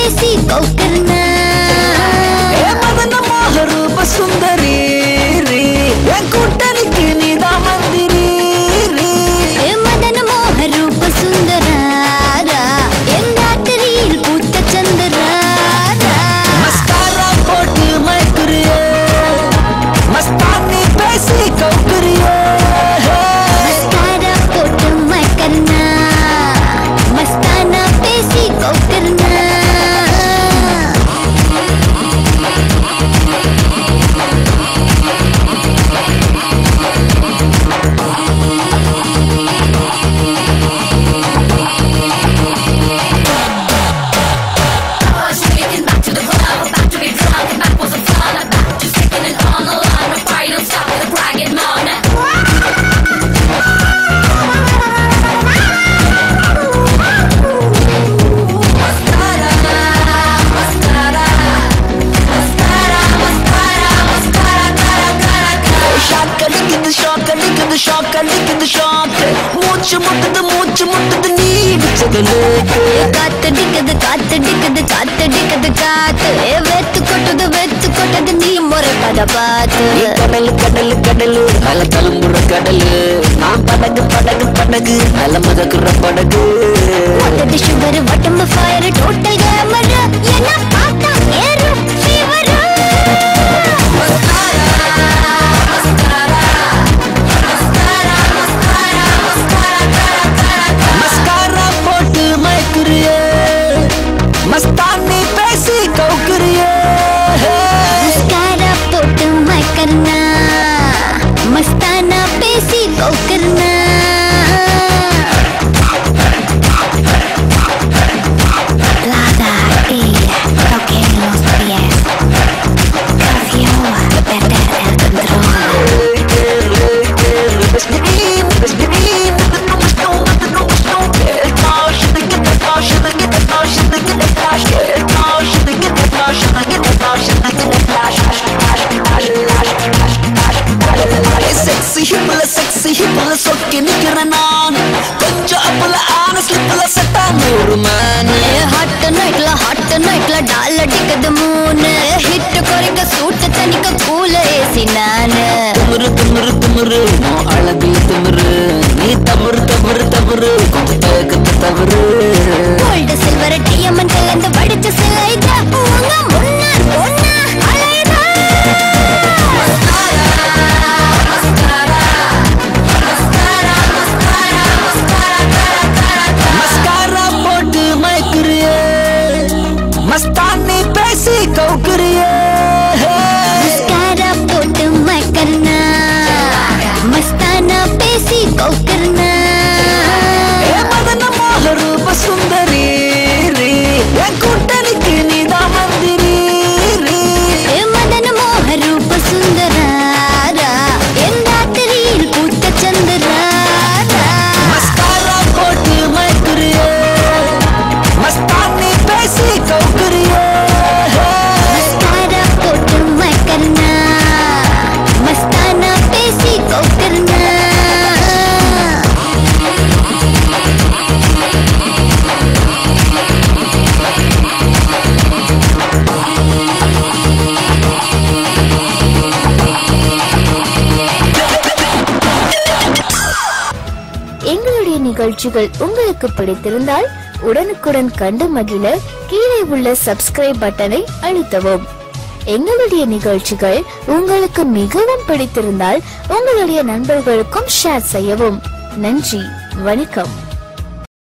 பேசி கௌக்கர்னா ஏ மதன மோக ரூப சுந்தரி ரீ. என் கூட்டணிக்கு நீதான் மந்திரி ரீ. ஏ மதன மோக ரூப சுந்தராரா என் ராத்திரியில் பூத்த சந்திராரா மஸ்காரா போட்டு மயக்குறியே மஸ்தானி பேசி கவுக்குறியே மஸ்காரா போட்டு மயக்கர்னா மஸ்தானா பேசி கௌக்கர்னா ஷாக் அடிக்குது ஷாக் அடிக்குது ஷாக் அடிக்குது ஷாக் மூச்சு முட்டுது மூச்சு முட்டுது நீ இடிச்சது லேக்கு காத்தடிக்குது காத்தடிக்குது காத்தடிக்குது காத்து ஏ வெத்து கொட்டுது வெத்து கொட்டது நீ முறைப்பத பார்த்து நீ கடலு கடலு கடலு மேல தழும்புற கடலு நான் படகு படகு படகு மேல மதக்குற படகு ஒத்தடி சுகர் உடம்பு ஃபயர் டோட்டல் கேமர் என்ன பார்த்தா ஏறும் ஃபீவர் மஸ்காரா போட்டு மயக்குறியே மஸ்தானி பேசி கவுக்குறியே மஸ்காரா போட்டு மயக்கர்னா மஸ்தானா பேசி கௌக்கர்னா Lada y toque los pies. Confío, perder el control. Sexy ஹிப்ல செக்ஸி ஹிப்ல சொக்கி நிக்கிறேன் நான் கொஞ்சம் அப்பல ஆன ஸ்லிப்ல செட்டா நூறு மேன் ஹாட் நைட்ல ஹாட் நைட்ல டால் அடிக்குது மூணு ஹிட் குறைக்க சூட்டு தனிக்க கூல ஏசி நானு திமிரு திமிரு திமிரு நோ அழகில் திமிரு நீ தவறு தவறு தவறு கொஞ்சம் தயக்கத்து தவறு கோல்டு சில்வர் டைமண்ட் கலந்து படிச்ச சிலைதா உங்க முன்னாள் பொண்ணா அலைதா மஸ்காரா போட்டு மயக்குறியே மஸ்தானி பேசி கவுக்குறியே மஸ்காரா போட்டு மக்கர்னா மஸ்தானா பேசி கௌக்கர்னா ஏ மதன மோக ரூப சுந்தரி ரீ. என் கூட்டணிக்கு நீதான் மந்திரி ரீ. ஏ மதன மோக ரூப சுந்தராரா என் ராத்திரியில் பூத்த சந்திராரா மஸ்காரா போட்டு மயக்குறியே மஸ்தானி பேசி கவுக்குறியே மஸ்காரா போட்டு மக்கர்னா மஸ்தானா பேசி கௌக்கர்னா எங்களுடைய நிகழ்ச்சிகள் உங்களுக்கு பிடித்திருந்தால் உடனுக்குடன் கண்டு மகிழ கீழே உள்ள சப்ஸ்கிரைப் பட்டனை அழுத்தவும் எங்களுடைய நிகழ்ச்சிகள் உங்களுக்கு மிகவும் பிடித்திருந்தால் உங்களுடைய நண்பர்களுக்கும் ஷேர் செய்யவும் நன்றி வணக்கம்